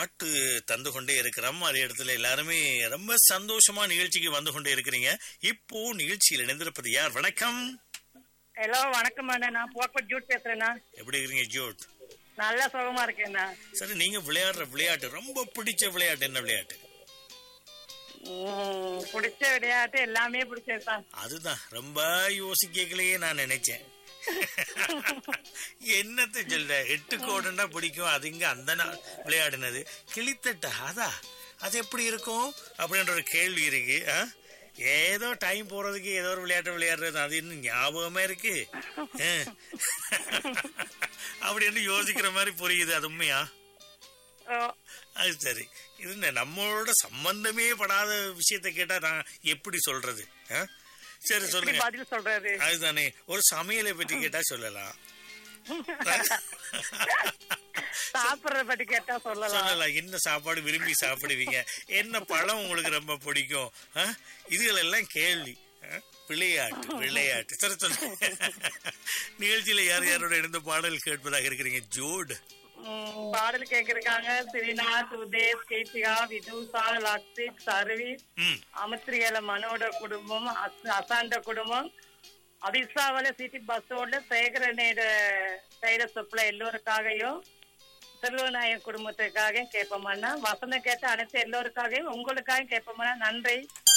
பாட்டு தந்து கொண்டே இருக்கிறோம் அதே இடத்துல எல்லாருமே ரொம்ப சந்தோஷமா நிகழ்ச்சிக்கு வந்து கொண்டே இருக்கிறீங்க இப்போ நிகழ்ச்சியில் இணைந்திருப்பது யார் வணக்கம் ஹலோ வணக்கம் அண்ணா நான் போக்பட் ஜூட் பேசுறேண்ணா எப்படி இருக்கிறீங்க ஜோட் நல்லா சுகமா இருக்கேண்ணா சரி நீங்க விளையாடுற விளையாட்டு ரொம்ப பிடிச்ச விளையாட்டு என்ன விளையாட்டு ம், பிடிச்ச விளையாட்டு எல்லாமே பிடிச்சதுதான் அதுதான் ரொம்ப யோசிக்கலையே நான் நினைச்சேன் என்னத்த சொல்ற எட்டு கோடுன்னா பிடிக்கும் அது இங்க அந்த நாள் விளையாடினது கிளித்தட்டா அதா அது எப்படி இருக்கும் அப்படின்ற ஒரு கேள்வி இருக்கு ஆ? ஏதோ டைம் போறதுக்கு ஏதோ ஒரு விளையாட்டு விளையாடுறது அது இன்னும் ஞாபகமா இருக்கு ஆ. அப்படின்னு யோசிக்கிற மாதிரி புரியுது அது உண்மையா ஓ, அது சரி இது என்ன, நம்மளோட சம்பந்தமே படாத விஷயத்த கேட்டா நான் எப்படி சொல்றது ஆ? சரி எப்படி சொல்லுங்க பதில் சொல்றது அதுதானே ஒரு சமையலை பற்றி கேட்டா சொல்லலாம் சாப்பிடுறத பத்தி கேட்டா சொல்லலாம் சொல்லலாம் என்ன சாப்பாடு விரும்பி சாப்பிடுவீங்க என்ன பழம் உங்களுக்கு ரொம்ப பிடிக்கும் ஆ? இதுகள் எல்லாம் கேள்வி ஆ? விளையாட்டு விளையாட்டு சரி சொல்லுங்க நிகழ்ச்சியில யார் யாரோட இணைந்த பாடல் கேட்பதாக இருக்கிறீங்க ஜோடு ம், பாடல் கேக்குறாங்க ஸ்ரீநாத் உதேஷ் கீர்த்திகா விதுஷா லக்ஷித் சர்வீஸ் ம் அமித்ரியல மனோட குடும்பம் அஸ்- அசாண்ட குடும்பம் அபிசாவல சிட்டி பஸ்ஸோட சேகரனோட சைட சொப்புல எல்லோருக்காகவும் செல்வநாயகன் குடும்பத்துக்காகவும் கேட்போம்னா வசந்தம் கேட்ட அனைத்து எல்லோருக்காகவும் உங்களுக்காகவும் கேட்போம்னா நன்றி